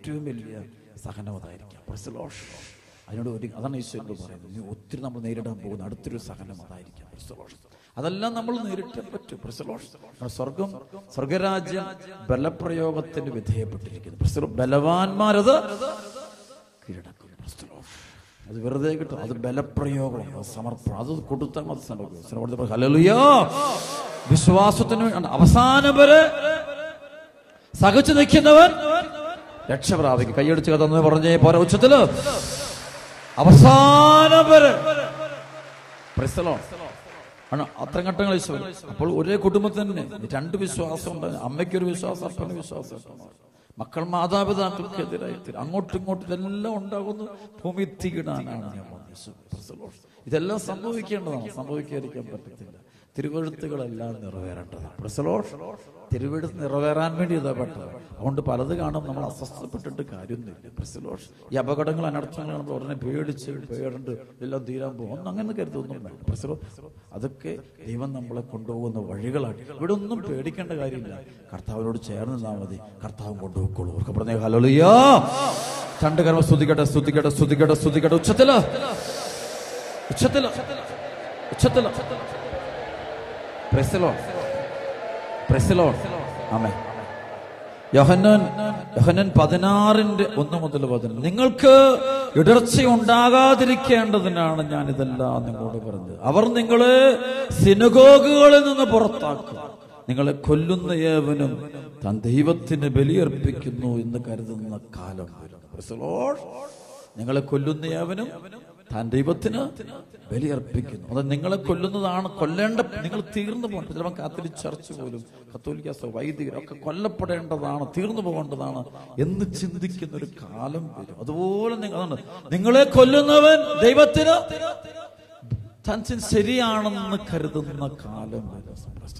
ഏറ്റവും വലിയ സഹനം അതായിരിക്കാം Praise the Lord. അതിനോട് ഒരു അതാണ് ഈശോയോട് പറയുന്നത് നീ ഒത്തിരി നമ്മൾ നേരിടാൻ പോകുന്ന അടുത്തൊരു സഹനം അതായിരിക്കാം Praise the Lord. അതെല്ലാം നമ്മൾ നേരിട്ടേ പറ്റൂ Praise the Lord. നമ്മുടെ സ്വർഗം സ്വർഗരാജ്യം ബലപ്രയോഗത്തിന് വിധേയപ്പെട്ടിരിക്കുന്നു Praise the Lord. ബലവാന്മാരത് കീഴടക്കും Praise the Lord. അത് വെറുതെ കിട്ടും അത് ബലപ്രയോഗമാണ് അത് സമർപ്പണം അത് കൊടുത്താൽ മതി സംഭവിക്കും ശ്രമത്തിൽ ഹല്ലേലൂയ. വിശ്വാസത്തിന് വേണ്ടി അവസാനം വരെ സഹിച്ചു നിൽക്കുന്നവൻ രക്ഷ പ്രാപിക്കും കൈയടിച്ച് കഥന്ന് പറഞ്ഞേ പോരാ ഉച്ചത്തില് അവസാനം വരെ Praise the Lord. ആണ് അത്ര ഘട്ടങ്ങൾ ഈശോ അപ്പോൾ ഒരേ കുടുംബത്തിൽ തന്നെ രണ്ട് വിശ്വാസം ഉണ്ട് അമ്മയ്ക്കൊരു വിശ്വാസം അപ്പന് വിശ്വാസം മക്കൾ മാതാപിതാക്കൾക്കെതിരായി തീരും. അങ്ങോട്ടും ഇങ്ങോട്ടും ഇതെല്ലാം ഉണ്ടാകുന്നു ഭൂമി തീടാനാണ് ഞാൻ പറഞ്ഞത്. Isho, praise the Lord. ഇതെല്ലാം സംഭവിക്കേണ്ടതാണ് സംഭവിക്കാതിരിക്കാൻ പറ്റത്തില്ല തിരുവഴുത്തുകളെല്ലാം നിറവേറേണ്ടതാണ് Praise the Lord. തിരുവെടുത്ത് നിറവേറാൻ വേണ്ടി ഇതാ പെട്ടത് അതുകൊണ്ട് പലത് കാണും നമ്മൾ അസ്വസ്ഥപ്പെട്ടിട്ട് കാര്യമൊന്നുമില്ല Praise the Lord. ഈ അപകടങ്ങൾ അനർത്ഥങ്ങൾ കാണുമ്പോൾ ഉടനെ പേടിച്ച് പേടണ്ട് എല്ലാം തീരാൻ പോകും ഒന്നും അങ്ങനെ കരുതൊന്നും വേണ്ട Praise the Lord. അതൊക്കെ ദൈവം നമ്മളെ കൊണ്ടുപോകുന്ന വഴികളാണ് ഇവിടെ ഒന്നും പേടിക്കേണ്ട കാര്യമില്ല കർത്താവിനോട് ചേർന്ന് നിന്നാൽ മതി കർത്താവ് കൊണ്ടുപോയിക്കോളൂ ഒക്കെ പറഞ്ഞേ ഹലോലിയോ രണ്ട് കർമ്മ സ്തുതിക്കട്ടെ സ്തുതിക്കട്ടെ സ്തുതിക്കട്ടെ സ്തുതിക്കട്ടെ ഉച്ചത്തില് ഉച്ചത്തില് ഉച്ചത്തില് പ്രസലോ പ്രസലോ ആമേ യോഹന്നാൻ യോഹന്നാൻ പതിനാറിന്റെ ഒന്ന് മുതൽ പതിനൊന്ന് നിങ്ങൾക്ക് ഇടർച്ച ഉണ്ടാകാതിരിക്കേണ്ടതിനാണ് ഞാൻ ഇതെല്ലാം നിങ്ങളോട് പറഞ്ഞത് അവർ നിങ്ങളെ സിനഗോഗുകളിൽ നിന്ന് പുറത്താക്കും നിങ്ങളെ കൊല്ലുന്ന ഏവനും താൻ ദൈവത്തിന് ബലിയർപ്പിക്കുന്നു എന്ന് കരുതുന്ന കാലം വരും Praise the Lord. നിങ്ങളെ കൊല്ലുന്ന ഏവനും താൻ ദൈവത്തിന് ബലിയർപ്പിക്കുന്നു അത് നിങ്ങളെ കൊല്ലുന്നതാണ് കൊല്ലേണ്ട നിങ്ങൾ തീർന്നു പോകണം ചിലപ്പോൾ കാത്തലിക് ചർച്ച് പോലും കത്തോലിക്ക സഭ വൈദികർ ഒക്കെ കൊല്ലപ്പെടേണ്ടതാണ് തീർന്നു പോകേണ്ടതാണ് എന്ന് ചിന്തിക്കുന്ന ഒരു കാലം വരും അതുപോലെ നിങ്ങൾ അതാണ് നിങ്ങളെ കൊല്ലുന്നവൻ ദൈവത്തിന് താൻ ചിൻ ശരിയാണെന്ന് കരുതുന്ന കാലം വരും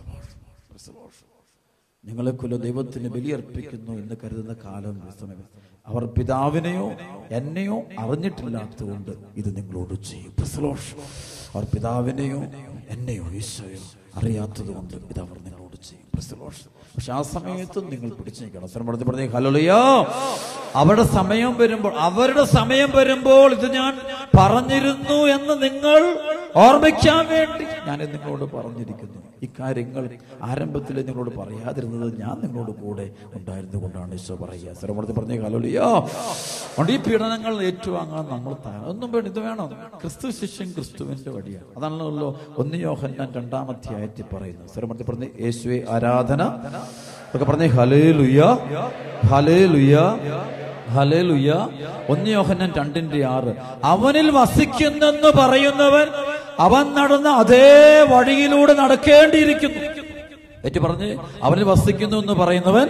നിങ്ങളെ കൊല്ല ദൈവത്തിന് ബലിയർപ്പിക്കുന്നു എന്ന് കരുതുന്ന കാലം സമയം അവർ പിതാവിനെയോ എന്നെയോ അറിഞ്ഞിട്ടില്ലാത്തതുകൊണ്ട് ഇത് നിങ്ങളോട് ചെയ്യും പ്രസലോഷ് അവർ പിതാവിനെയോ എന്നെയോ ഈശോയോ അറിയാത്തത് കൊണ്ട് ഇത് അവർ നിങ്ങളോട് ചെയ്യും പ്രസലോഷ് പക്ഷെ ആ സമയത്തും നിങ്ങൾ പിടിച്ചു നിൽക്കണം ശ്രമത്തിൽ പറഞ്ഞേ ഹലോളിയോ അവരുടെ സമയം വരുമ്പോൾ അവരുടെ സമയം വരുമ്പോൾ ഇത് ഞാൻ പറഞ്ഞിരുന്നു എന്ന് നിങ്ങൾ ഓർമ്മിക്കാൻ വേണ്ടി ഞാൻ നിങ്ങളോട് പറഞ്ഞിരിക്കുന്നു ഇക്കാര്യങ്ങൾ ആരംഭത്തിൽ നിങ്ങളോട് പറയാതിരുന്നത് ഞാൻ നിങ്ങളോട് കൂടെ ഉണ്ടായിരുന്നു കൊണ്ടാണ് ഈശോ പറയുക ശ്രമത്തിൽ പറഞ്ഞ കാലോലിയോ അതുകൊണ്ട് ഈ പീഡനങ്ങൾ ഏറ്റുവാങ്ങാൻ നമ്മൾ താ- ഒന്നും വേണ്ട ഇത് വേണം ക്രിസ്തു ശിഷ്യൻ ക്രിസ്തുവിന്റെ വഴിയാണ് അതാണല്ലോ ഒന്ന് യോഹന്നാൻ രണ്ടാമത്തെ ആയത്തിൽ പറയുന്നത് ശ്രമത്തിൽ പറഞ്ഞ യേശുവെ ആരാധന ഒക്കെ പറഞ്ഞേ ഹലേ ലുയ്യ ഹലേ ലുയ്യ ഹലേ ലുയ്യ ഒന്ന് യോഹന്നാൻ രണ്ടിന്റെ ആറ് അവനിൽ വസിക്കുന്നെന്ന് പറയുന്നവൻ അവൻ നടന്ന അതേ വഴിയിലൂടെ നടക്കേണ്ടിയിരിക്കുന്നു ഏറ്റു പറഞ്ഞ് അവനിൽ വസിക്കുന്നു എന്ന് പറയുന്നവൻ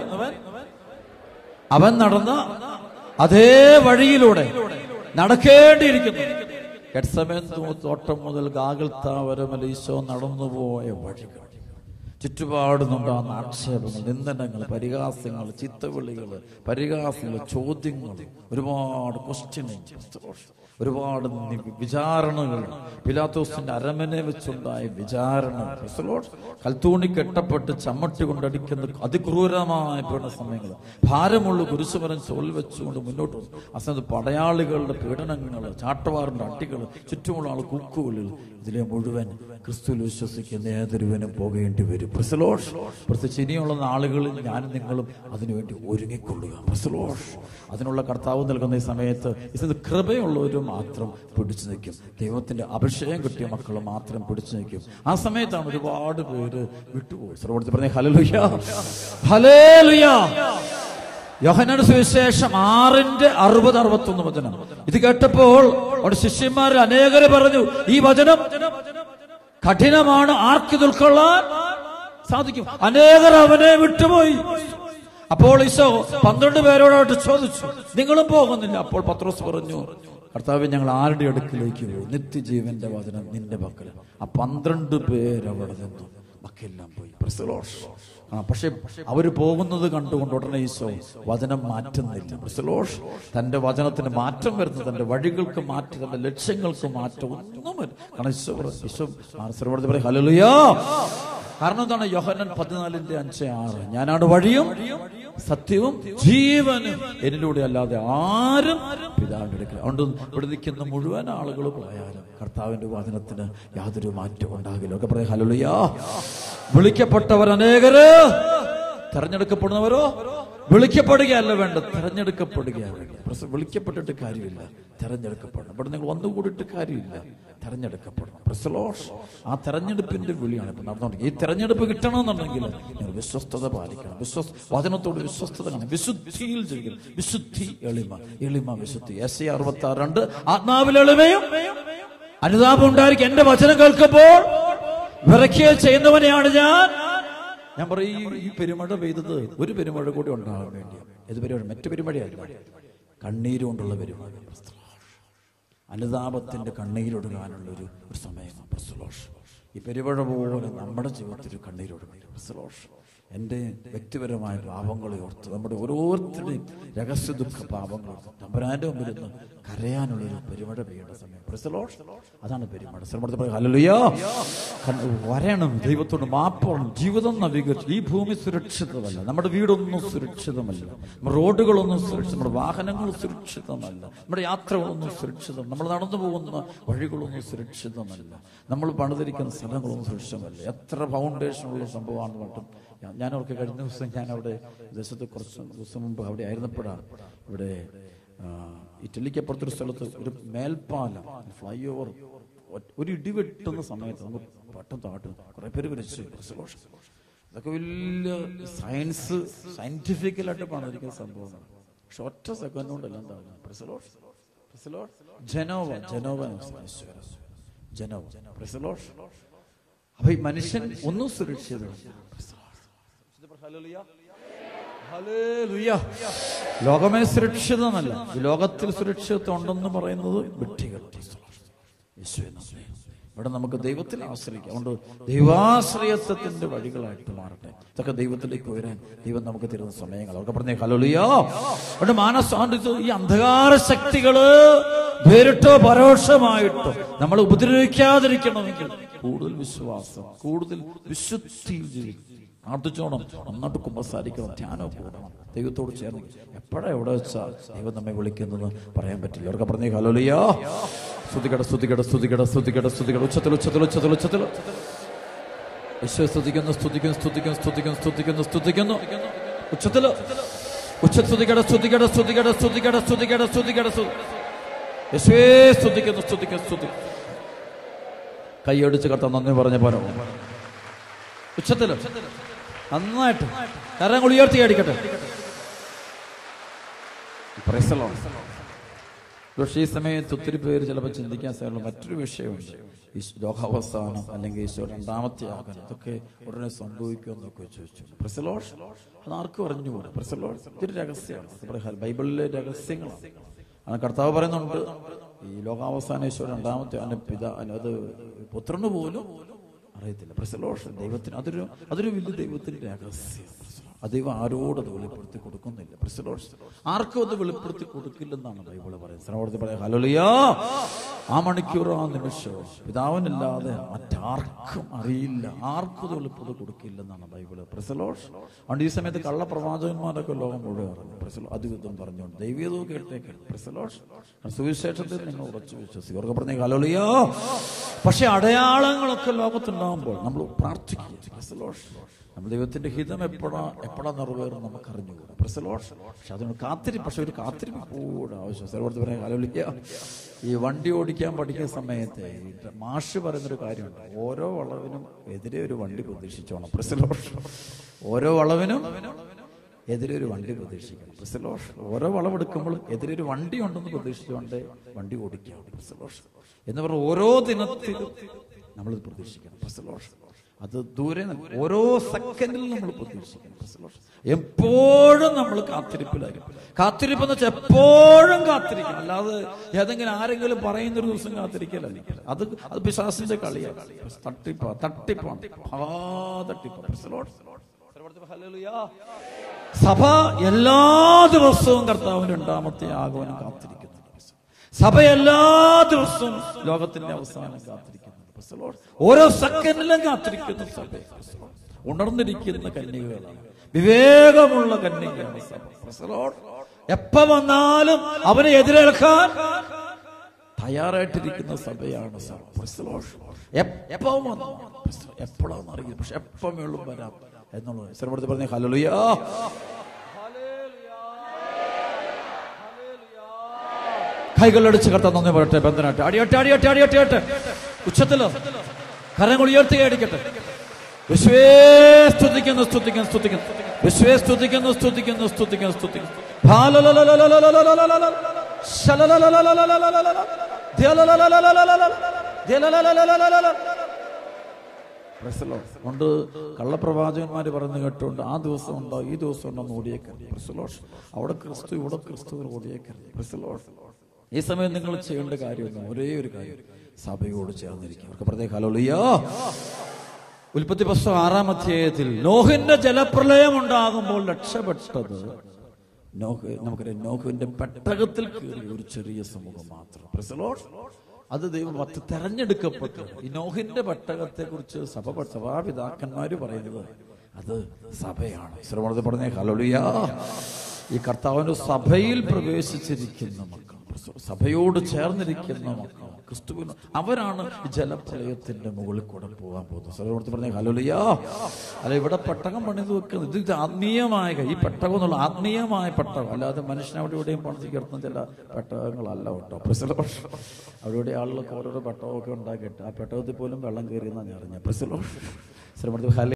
അവൻ നടന്ന അതേ വഴിയിലൂടെ നടക്കേണ്ടിയിരിക്കുന്നു ഗഡ്സമേൻ തോട്ടം മുതൽ ഗാഗൽത്താവരം ഈശോ നടന്നുപോയ വഴികൾ ചുറ്റുപാടുന്നുണ്ടാകുന്ന ആക്ഷേപങ്ങൾ നിന്ദനങ്ങൾ പരിഹാസങ്ങൾ ചിത്തവിളികൾ പരിഹാസങ്ങൾ ചോദ്യങ്ങൾ ഒരുപാട് ക്വസ്റ്റ്യനിങ് ഒരുപാട് നി- വിചാരണകൾ പിലാത്തോസിന്റെ അരമനെ വെച്ചുണ്ടായ വിചാരണ കൽത്തൂണി കെട്ടപ്പെട്ട് ചമ്മട്ടി കൊണ്ടടിക്കുന്ന അതിക്രൂരമായ പീഡന സമയങ്ങൾ ഭാരമുള്ള കുരിശുമരം ചോൽ വെച്ചുകൊണ്ട് മുന്നോട്ട് വന്നു. ആ സമയത്ത് പടയാളികളുടെ പീഡനങ്ങൾ ചാട്ടവാറിന്റെ അട്ടികൾ ചുറ്റുമുള്ള ആൾ കൂക്കുകളിൽ ഇതിലെ മുഴുവൻ ക്രിസ്തുവിൽ വിശ്വസിക്കുന്ന ഏതൊരുവനും പോകേണ്ടി വരും പ്രസലോഷ് പ്രത്യേകിച്ച് ഇനിയുള്ള നാളുകളിൽ ഞാനും നിങ്ങളും അതിനുവേണ്ടി ഒരുങ്ങിക്കൊള്ളുക പ്രസലോഷ് അതിനുള്ള കർത്താവ് നൽകുന്ന ഈ സമയത്ത് ഇത് കൃപയുള്ളവർ മാത്രം പിടിച്ചു നിൽക്കും ദൈവത്തിന്റെ അഭിഷേകം കിട്ടിയ മക്കൾ മാത്രം പിടിച്ചു നിൽക്കും ആ സമയത്താണ് ഒരുപാട് പേര് വിട്ടുപോയി സർവോടത്തിൽ പറഞ്ഞ ഹലലുയ ഹലേലുയ യോഹന്നാന്റെ സുവിശേഷം ആറിന്റെ അറുപത് അറുപത്തൊന്ന് വചനം ഇത് കേട്ടപ്പോൾ അവിടെ ശിഷ്യന്മാരിൽ അനേകരെ പറഞ്ഞു ഈ വചനം കഠിനമാണ് ആർക്കിത് ഉൾക്കൊള്ളാൻ സാധിക്കും അനേകർ അവനെ വിട്ടുപോയി അപ്പോൾ ഈശോ പന്ത്രണ്ട് പേരോടായിട്ട് ചോദിച്ചു നിങ്ങളും പോകുന്നില്ല അപ്പോൾ പത്രോസ് പറഞ്ഞു കർത്താവ് ഞങ്ങൾ ആരുടെ അടുക്കിലേക്ക് പോകും നിത്യജീവന്റെ വചനം നിന്റെ പക്കൽ ആ പന്ത്രണ്ട് പേരവിടെ നിന്നു ബാക്കിയെല്ലാം പോയി പ്രസലോഷ് ആ പക്ഷെ അവര് പോകുന്നത് കണ്ടുകൊണ്ട് ഉടനെ ഈശോ വചനം മാറ്റുന്നില്ല പ്രസലോഷ് തന്റെ വചനത്തിന് മാറ്റം വരുന്നു തന്റെ വഴികൾക്ക് മാറ്റം തന്റെ ലക്ഷ്യങ്ങൾക്ക് മാറ്റം ഒന്നും വരും. കാരണം ഈശോ പറ- ഈശോ ആർസരോട് പറയും ഹല്ലേലൂയ കാരണം എന്താണ് യോഹന്നൻ പതിനാലിന്റെ അഞ്ച് ആറ് ഞാനാണ് വഴിയും സത്യവും ജീവനും എന്നിലൂടെ അല്ലാതെ ആരും പിതാവിന്റെ അടുക്കൽ അതുകൊണ്ട് ഇവിടെ നിൽക്കുന്ന മുഴുവൻ ആളുകൾ പോയാലും കർത്താവിന്റെ വചനത്തിന് യാതൊരു മാറ്റവും ഉണ്ടാകില്ല ഒക്കെ പറയാം ഹലുളിയാ വിളിക്കപ്പെട്ടവർ അനേകര് തെരഞ്ഞെടുക്കപ്പെടുന്നവരോ വിളിക്കപ്പെടുകയല്ല വേണ്ട തെരഞ്ഞെടുക്കപ്പെടുകയാണ് വേണ്ടത് പ്രസ- വിളിക്കപ്പെട്ടിട്ട് കാര്യമില്ല തെരഞ്ഞെടുക്കപ്പെടണം ഇവിടെ നിങ്ങൾ ഒന്നുകൂടിയിട്ട് കാര്യമില്ല തെരഞ്ഞെടുക്കപ്പെടണം പ്രസലോഷ് ആ തെരഞ്ഞെടുപ്പിന്റെ വിളിയാണ് ഇപ്പൊ നടന്നുകൊണ്ടിരിക്കുന്നത് ഈ തെരഞ്ഞെടുപ്പ് കിട്ടണമെന്നുണ്ടെങ്കിൽ നിങ്ങൾ വിശ്വസ്തത പാലിക്കണം വിശ്വസ് വചനത്തോട് വിശ്വസ്തത കാണണം വിശുദ്ധിയിൽ ജീവിക്കണം വിശുദ്ധി എളിമ എളിമ വിശുദ്ധി എസ് സി അറുപത്തി ആറ് രണ്ട് ആത്മാവിൽ എളിമയും അനുതാപം ഉണ്ടായിരിക്കും എന്റെ വചനം കേൾക്കുമ്പോൾ വിറയ്ക്കുക ചെയ്യുന്നവനെയാണ് ഞാൻ ഞാൻ പറയും ഈ പെരുമഴ പെയ്തത് ഒരു പെരുമഴ കൂടി ഉണ്ടാകാൻ വേണ്ടിയാണ് ഏത് പെരുമഴ മറ്റു പെരുമഴയല്ല കണ്ണീര് കൊണ്ടുള്ള പെരുമഴ അനുതാപത്തിന്റെ കണ്ണീരൊടുങ്ങാനുള്ള ഒരു ഒരു സമയമാണ് പ്രസലോഷ് ഈ പെരുമഴ പോലെ നമ്മുടെ ജീവിതത്തിൽ കണ്ണീരൊടുങ്ങി പ്രസലോഷ് എൻ്റെ വ്യക്തിപരമായ പാപങ്ങളെ ഓർത്ത് നമ്മുടെ ഓരോരുത്തരുടെയും രഹസ്യ ദുഃഖ പാപങ്ങൾ ഓർത്ത് തമ്പരാൻ്റെ മുമ്പിൽ നിന്ന് കരയാനുള്ളൊരു പെരുമഴ പെയ്യേണ്ട സമയം പ്രസലോഷ് അതാണ് പെരുമഴ ശ്രമത്തെ ഹലലുയോ വരണം ദൈവത്തോട് മാപ്പോണം ജീവിതം നവീകരിച്ചു ഈ ഭൂമി സുരക്ഷിതമല്ല നമ്മുടെ വീടൊന്നും സുരക്ഷിതമല്ല നമ്മുടെ റോഡുകളൊന്നും സുരക്ഷിതം നമ്മുടെ വാഹനങ്ങൾ സുരക്ഷിതമല്ല നമ്മുടെ യാത്രകളൊന്നും സുരക്ഷിതം നമ്മൾ നടന്നു പോകുന്ന വഴികളൊന്നും സുരക്ഷിതമല്ല നമ്മൾ പണിതിരിക്കുന്ന സ്ഥലങ്ങളൊന്നും സുരക്ഷിതമല്ല എത്ര ഫൗണ്ടേഷനുള്ള സംഭവമാണ് പറഞ്ഞിട്ടും ഞാൻ- ഞാൻ അവർക്ക് കഴിഞ്ഞ ദിവസം ഞാൻ അവിടെ ദേശത്ത് കുറച്ച് ദിവസം മുമ്പ് അവിടെ ആയിരുന്നപ്പോഴാണ് ഇവിടെ ആ, ഇറ്റലിക്കപ്പുറത്തൊരു സ്ഥലത്ത് ഒരു മേൽപ്പാലം ഫ്ലൈ ഓവർ ഒരു ഇടിവെട്ടുന്ന സമയത്ത് നമുക്ക് പട്ടം താട്ടും കുറെ പേര് മരിച്ചു സന്തോഷം. ഇതൊക്കെ വലിയ സയൻസ് സയന്റിഫിക്കലായിട്ട് പണിതിരിക്കുന്ന സംഭവമാണ് പക്ഷെ ഒറ്റ സെക്കൻഡ് കൊണ്ടെല്ലാം താഴും പ്രസലോഷ് പ്രസലോഷ് ജനോവ ജനോവ ഈശ്വര ജനോവ പ്രസലോഷ് അപ്പൊ ഈ മനുഷ്യൻ ഒന്നും സുരക്ഷിതമല്ല ഹല്ലേലൂയ. ലോകമേ സുരക്ഷിതമല്ല ഈ ലോകത്തിൽ സുരക്ഷിതത്വം ഉണ്ടെന്ന് പറയുന്നത് വിഡ്ഢികൾ യേശുവേ നന്ദി. ഇവിടെ നമുക്ക് ദൈവത്തിൽ ആശ്രയിക്കാം അതുകൊണ്ട് ദൈവാശ്രയത്വത്തിന്റെ വഴികളായിട്ട് മാറട്ടെ ഇതൊക്കെ ദൈവത്തിലേക്ക് ഉയരാൻ ദൈവം നമുക്ക് തരുന്ന സമയങ്ങൾ അവർക്ക് പറഞ്ഞേ ഹലോലിയോ അവിടെ മാനസാന്തിത്വം ഈ അന്ധകാര ശക്തികള് നേരിട്ടോ പരോക്ഷമായിട്ടോ നമ്മൾ ഉപദ്രവിക്കാതിരിക്കണമെങ്കിൽ കൂടുതൽ വിശ്വാസം കൂടുതൽ വിശുദ്ധിയിൽ ജീവിക്കും പ്രാർത്ഥിച്ചോണം നന്നായിട്ട് കുമ്പസാരിക്കണം ധ്യാനം കൂടണം ദൈവത്തോട് ചേർന്ന് എപ്പോഴാ എവിടെ വെച്ചാ ദൈവം നമ്മെ വിളിക്കുന്നത് പറയാൻ പറ്റില്ല അവർക്ക് പറഞ്ഞേ ഹലോലിയോ സ്തുതികട സ്തുതികട സ്തുതികട സ്തുതികട സ്തുതികട ഉച്ചത്തിൽ ഉച്ചത്തിൽ ഉച്ചത്തിൽ ഉച്ചത്തിൽ യേശുവെ സ്തുതിക്കുന്നു സ്തുതിക്കുന്നു സ്തുതിക്കുന്നു സ്തുതിക്കുന്നു സ്തുതിക്കുന്നു സ്തുതിക്കുന്നു ഉച്ചത്തിൽ ഉച്ച സ്തുതികട സ്തുതികട സ്തുതികട സ്തുതികട സ്തുതികട സ്തുതികട സ്തുതി യേശുവേ സ്തുതിക്കുന്നു സ്തുതിക്കുന്നു സ്തുതി കൈയടിച്ച് കർത്താൻ നന്ദി പറഞ്ഞ പോലെ ഉച്ചത്തില് നന്നായിട്ട് കരം ഉയർത്തി അടിക്കട്ടെ Praise the Lord. പക്ഷേ ഈ സമയത്ത് ഒത്തിരി പേര് ചിലപ്പോൾ ചിന്തിക്കാൻ സാധ്യതയുള്ള മറ്റൊരു വിഷയമുണ്ട് ഈ ലോകാവസാനം അല്ലെങ്കിൽ ഈശോ രണ്ടാമത്തെ ആകണം ഇതൊക്കെ ഉടനെ സംഭവിക്കുമെന്നൊക്കെ ചോദിച്ചു പ്രസലോഷ് അത് ആർക്കും അറിഞ്ഞുകൂടാ പ്രസലോഷ് ഇതൊരു രഹസ്യമാണ് അത് പറയാം, ബൈബിളിലെ രഹസ്യങ്ങളാണ് ആണ് കർത്താവ് പറയുന്നുണ്ട് ഈ ലോകാവസാന ഈശോ രണ്ടാമത്തെ അവന്റെ പിതാ അത് പുത്രന് പോലും അറിയത്തില്ല പ്രസലോഷ് ദൈവത്തിന് അതൊരു അതൊരു വലിയ ദൈവത്തിന്റെ രഹസ്യം അത് ദൈവം ആരോടും അത് വെളിപ്പെടുത്തി കൊടുക്കുന്നില്ല പ്രസലോഷ് ആർക്കും അത് വെളിപ്പെടുത്തി കൊടുക്കില്ലെന്നാണ് ബൈബിള് പറയുന്നത് ശ്രമപ്പെടുത്തി പറയാം ഹലോലിയോ ആ മണിക്കൂർ ആ നിമിഷവും പിതാവിനല്ലാതെ മറ്റാർക്കും അറിയില്ല ആർക്കും അത് വെളിപ്പെടുത്തി കൊടുക്കില്ലെന്നാണ് ബൈബിള് പ്രസലോഷ് അതുകൊണ്ട് ഈ സമയത്ത് കള്ളപ്രവാചകന്മാരൊക്കെ ലോകം മുഴുവൻ അറിഞ്ഞു പ്രസലോ അതുവിധം പറഞ്ഞുകൊണ്ട് ദൈവീയതോ കേട്ടേക്ക് പ്രസലോഷ് സുവിശേഷത്തിൽ നിങ്ങൾ ഉറച്ചു വിശ്വസിക്കും അവർക്ക് പറഞ്ഞ ഹലോലിയോ പക്ഷെ അടയാളങ്ങളൊക്കെ ലോകത്തുണ്ടാകുമ്പോൾ നമ്മൾ പ്രാർത്ഥിക്കും പ്രസലോഷ് നമ്മൾ ദൈവത്തിന്റെ ഹിതം എപ്പോഴാ എപ്പോഴാ നിറവേറും നമുക്ക് അറിഞ്ഞുകൂടാ പ്രസലോഷ് പക്ഷെ അതിന് കാത്തിരി പക്ഷെ ഒരു കാത്തിരിപ്പ് കൂടെ ആവശ്യം സ്ഥലത്ത് പറയാൻ ആലോചിക്കുക ഈ വണ്ടി ഓടിക്കാൻ പഠിക്കുന്ന സമയത്ത് ഈ മാഷ് പറയുന്നൊരു കാര്യമുണ്ട് ഓരോ വളവിനും എതിരെ ഒരു വണ്ടി പ്രതീക്ഷിച്ചോണം പ്രസലോഷ് ഓരോ വളവിനും എതിരെ ഒരു വണ്ടി പ്രതീക്ഷിക്കണം പ്രസലോഷ് ഓരോ വളവെടുക്കുമ്പോഴും എതിരെ ഒരു വണ്ടി ഉണ്ടെന്ന് പ്രതീക്ഷിച്ചുകൊണ്ട് വണ്ടി ഓടിക്കാം പ്രസലോഷ് എന്ന് പറഞ്ഞ ഓരോ ദിനത്തിലും നമ്മൾ പ്രതീക്ഷിക്കണം പ്രസലോഷ് അത് ദൂരെ നിന്ന് ഓരോ സെക്കൻഡിൽ നമ്മൾ പ്രതീക്ഷിക്കണം പ്രസലോഷ് എപ്പോഴും നമ്മൾ കാത്തിരിപ്പിലായിരിക്കും കാത്തിരിപ്പ് എന്ന് വെച്ചാൽ എപ്പോഴും കാത്തിരിക്കണം അല്ലാതെ ഏതെങ്കിലും ആരെങ്കിലും പറയുന്ന ഒരു ദിവസം കാത്തിരിക്കലല്ല അത് അത് പിശാസിന്റെ കളിയാണ് തട്ടിപ്പാ തട്ടിപ്പാണ് ആ തട്ടിപ്പാ പ്രസലോഷ് സഭ എല്ലാ ദിവസവും കർത്താവിന്റെ രണ്ടാമത്തെ ആഗമനം കാത്തിരിക്കുന്നുണ്ട് സഭ എല്ലാ ദിവസവും ലോകത്തിന്റെ അവസാനം കാത്തിരിക്കുന്നുണ്ട് ഓരോ സെക്കൻഡിലും കാത്തിരിക്കുന്ന സഭ ഉണർന്നിരിക്കുന്ന കന്യകകളാണ് വിവേകമുള്ള കന്യകയാണ് സഭ Praise the Lord. എപ്പ വന്നാലും അവനെ എതിരേൽക്കാൻ തയ്യാറായിട്ടിരിക്കുന്ന സഭയാണ് സഭ Praise the Lord. എപ്പോ വന്നു എപ്പോഴാണെന്ന് അറിയില്ല പക്ഷെ എപ്പം വെള്ളം വരാം എന്നുള്ളത് ശ്രമത്തിൽ പറഞ്ഞ ഹലലുയാ കൈകളടിച്ച് കർത്താൻ നന്ദി പറയട്ടെ ബന്ധനാട്ടെ അടിയട്ടെ അടിയട്ടെ അടിയട്ടെ അടിയട്ടെ ഉച്ചത്തിലോ കരങ്ങൾ ഉയർത്തി അടിക്കട്ടെ വിശ്വേ സ്തുതിക്കുന്നു സ്തുതിക്കുന്നു സ്തുതിക്കുന്നു വിശ്വേ സ്തുതിക്കുന്നു സ്തുതിക്കുന്നു സ്തുതിക്കുന്നു സ്തുതിക്കുന്നു ഹാലലലലലലലലലലലല. ശലലലലലലലലലലല. ധ്യലലലലലലലലല. ധ്യലലലലലലലല. Praise the Lord. കൊണ്ട് കള്ളപ്രവാചകന്മാര് പറഞ്ഞു കേട്ടുകൊണ്ട് ആ ദിവസം ഉണ്ടോ ഈ ദിവസം ഉണ്ടോ എന്ന് ഓടിയേക്കരുത് Praise the Lord. അവിടെ ക്രിസ്തു ഇവിടെ ക്രിസ്തു എന്ന് ഓടിയേക്കരുത് Praise the Lord. ഈ സമയം നിങ്ങൾ ചെയ്യേണ്ട കാര്യമൊന്നും ഒരേ ഒരു കാര്യം സഭയോട് ചേർന്നിരിക്കും അവർക്ക് പറഞ്ഞേ ഹലോളിയോ ഉൽപ്പത്തി പുസ്തകം ആറാം അധ്യായത്തിൽ നോഹിന്റെ ജലപ്രളയം ഉണ്ടാകുമ്പോൾ രക്ഷപ്പെട്ടത് നോഹ് നമുക്കറിയാം നോഹുവിന്റെ പെട്ടകത്തിൽ കയറിയ ഒരു ചെറിയ സമൂഹം മാത്രം Praise the Lord. അത് ദൈവം പത്ത് തെരഞ്ഞെടുക്കപ്പെട്ടു ഈ നോഹിന്റെ പെട്ടകത്തെ കുറിച്ച് സഭ സഭാപിതാക്കന്മാര് പറയുന്നത് അത് സഭയാണ് ശ്രവണത്തിൽ പറഞ്ഞേ ഹലോളിയാ ഈ കർത്താവിന്റെ സഭയിൽ പ്രവേശിച്ചിരിക്കുന്ന മക്കൾ സഭയോട് ചേർന്നിരിക്കുന്ന മക്കൾ ക്രിസ്തുവിന് അവരാണ് ഈ ജലപ്രളയത്തിന്റെ മുകളിൽ കൂടെ പോകാൻ പോകുന്നത് സ്ഥലത്ത് പറഞ്ഞ ഹലോലിയാ അല്ല ഇവിടെ പെട്ടകം പണിത് വെക്കുന്നത് ഇത് ആത്മീയമായ കാര്യം. ഈ പെട്ടകം എന്നുള്ള ആത്മീയമായ പെട്ടകം അല്ലാതെ മനുഷ്യനെ അവിടെ ഇവിടെയും പണിത് കിടത്തുന്ന ചില പെട്ടകങ്ങളല്ല കേട്ടോ പ്രസല അവിടെ ഇവിടെ ആളുകളൊക്കെ ഓരോരോ പെട്ടകമൊക്കെ ഉണ്ടാക്കിയിട്ട് ആ പെട്ടകത്തിൽ പോലും വെള്ളം കയറിയെന്നാണ് ഞാൻ അറിഞ്ഞത് പ്രസലോ ശ്രമത്തിൽ